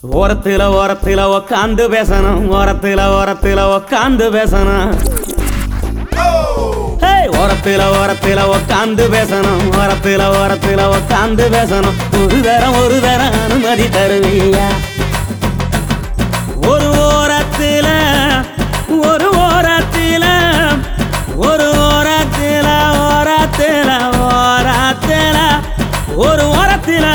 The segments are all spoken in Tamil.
ஓரத்துல ஓரத்துல உக்காந்து பேசணும் ஓரத்துல ஓரத்துல உக்காந்து பேசணும் ஏய், ஓரத்துல ஓரத்துல உக்காந்து பேசணும் ஓரத்துல ஓரத்துல உக்காந்து பேசணும் ஒரு தரம் ஒரு தரம் அனுமதி தருவியா ஒரு ஓரத்துல ஒரு ஓரத்துல ஒரு ஓரத்துல ஓரத்துல ஓரத்துல ஒரு ஓரத்துல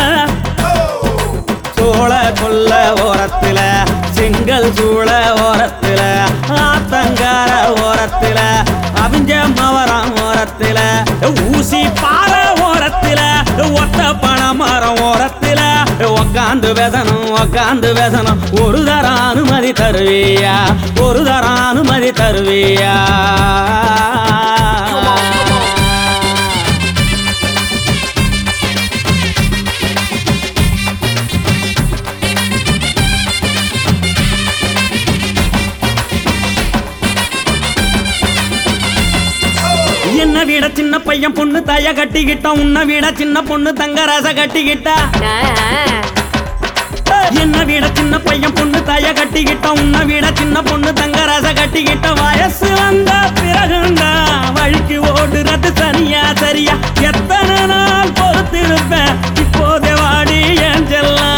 சோழ கொல்ல ஓரத்துல செங்கல் சூழ ஓரத்துல ஆத்தங்கார ஓரத்துல அவிஞ்ச மவரம் ஓரத்துல ஊசி பாற ஓரத்துல ஒத்த பண மரம் ஓரத்துல உக்காந்து பேசணும் உக்காந்து பேசணும் ஒரு தரம் அனுமதி தருவியா ஒரு தரம் அனுமதி தருவியா என்ன விட சின்ன பையன் பொண்ணு தாய கட்டிக்கிட்டான் உன்னை விட சின்ன பொண்ணு தங்க ரச கட்டிக்கிட்டா என்ன விட சின்ன பையன் பொண்ணு தாய கட்டிக்கிட்டான் உன்னை விட சின்ன பொண்ணு தங்க ரச கட்டிக்கிட்ட வயசு வந்த பிறகுண்டா வழிக்கு ஓடுறது சரியா சரியா எத்தனை நாள் பொறுத்திருப்பேன் இப்போதே வாடி ஏன்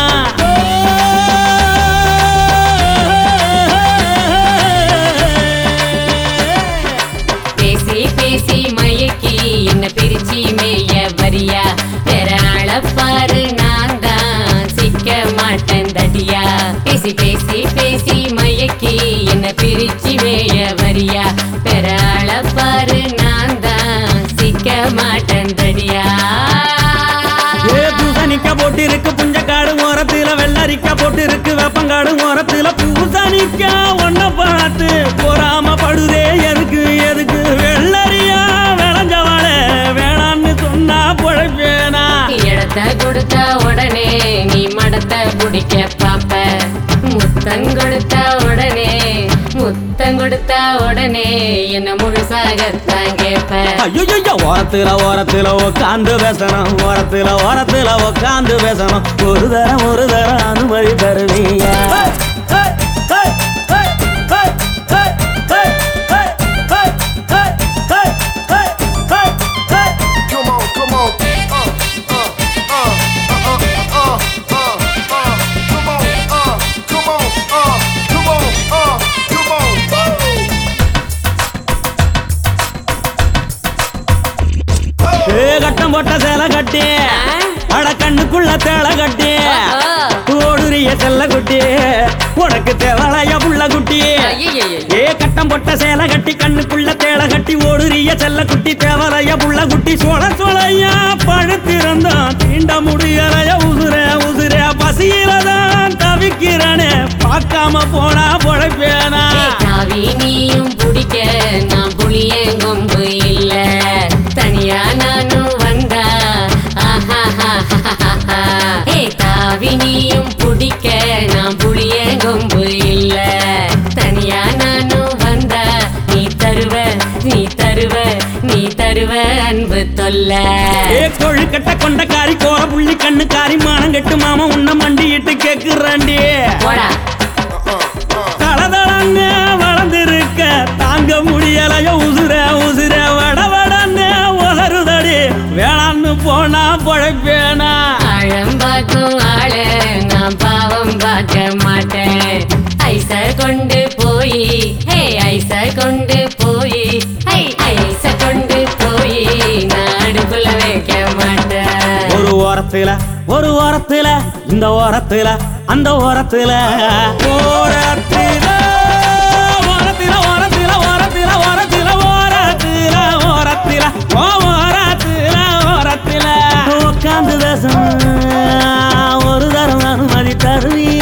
செல்லாம் பேசி பேசி மயக்கி என்ன பிரிச்சு மேய வரியா வேற ஆள பாரு நான் தான் சிக்க மாட்டேன் தடியா பேசி பேசி பேசி மயக்கி என்ன பிரிச்சு மேய வரியா வேற ஆள பாரு நான் தான் சிக்க மாட்டேன் தடியா ஏ பூசணிக்க போட்டு இருக்கு புஞ்சக்காடு ஓரத்துல வெள்ளரிக்க போட்டு இருக்கு வேப்பங்காடு ஓரத்துல பூசணிக்க ஒன்ன பார்த்து பொறாம படுதே எதுக்கு எதுக்கு வெள்ளரியா விளைஞ்சவாள வேணான்னு சொன்னா பொழைப்பேனா இடத்த கொடுத்த உடனே நீ மடத்த பிடிக்க பாப்ப முத்தம் கொடுத்த உடனே முத்தம் கொடுத்த உடனே என்ன முழுசாகத்தான் கேப்ப ஐயோ ஓரத்துல ஓரத்துல உக்காந்து பேசணும் ஓரத்துல ஓரத்துல உக்காந்து பேசணும் ஒரு தரம் ஒரு தரம் அனுமதி தருவியா Come on, come on. Uh, uh, uh, uh, uh, uh, uh, uh. Come on, uh, come on, uh, come on, uh, come on. ஏ கட்டம் போட்ட சேலை கட்டி அட கண்ணுக்குள்ள தேளை கட்டி ஓடுறிய செல்ல குட்டி உனக்கு தேவலைய புள்ள குட்டி ஏ கட்டம் போட்ட சேலை கட்டி கண்ணுக்குள்ள தேளை கட்டி ஓடுறிய செல்ல குட்டி தேவலைய புள்ள குட்டி சோழ சோழையா பழுத்திருந்தான் தீண்ட முடியலைய உசுர உசுர பசியில தான் தவிக்கிறனே பார்க்காம போனா பொழைப்பேனா காவி நீயும் பிடிக்க நான் புளியன் கொம்பு இல்ல தனியா நானும் வந்தா ஆஹாஹாஹாஹா. ஏ காவி நீயும் பிடிக்க நான் புளியன் கொம்பு இல்ல தனியா நானும் வந்தா நீ தருவ நீ தருவ நீ தருவ அன்பு தொல்ல ஏ கொழுக்கட்ட கொண்டக்காரி கோர புள்ளி கண்ணுக்காரி மானம் கெட்டு மாமா உன்ன மண்டிட்டு கேக்குறாண்டி போடா தளதளன்னு வளர்ந்திருக்க தாங்க முடியலையோ உசுர உசுர வட வடன்னு உலருதடி வேளான்னு போனா பொழைப்பேனா ஆழம் பார்க்கும் ஆள நான் பாவம் பார்க்க மாட்டேன் ஐச கொண்டு போய் ஹே ஐச கொண்டு போய் ஹை ஐச கொண்டு போய் நான் அடுப்புல வைக்க மாட்டேன் ஒரு ஓரத்துல ஒரு ஓரத்துல இந்த ஓரத்துல அந்த ஓரத்துல ஓரத்துல ஓரத்துல ஓரத்துல ஓரத்துல ஓரத்துல ஓரத்துல ஓரத்துல ஓ ஓரத்துல ஓரத்துல உட்காந்து பேசணும் ஒரு தரம் அனுமதி தருவியா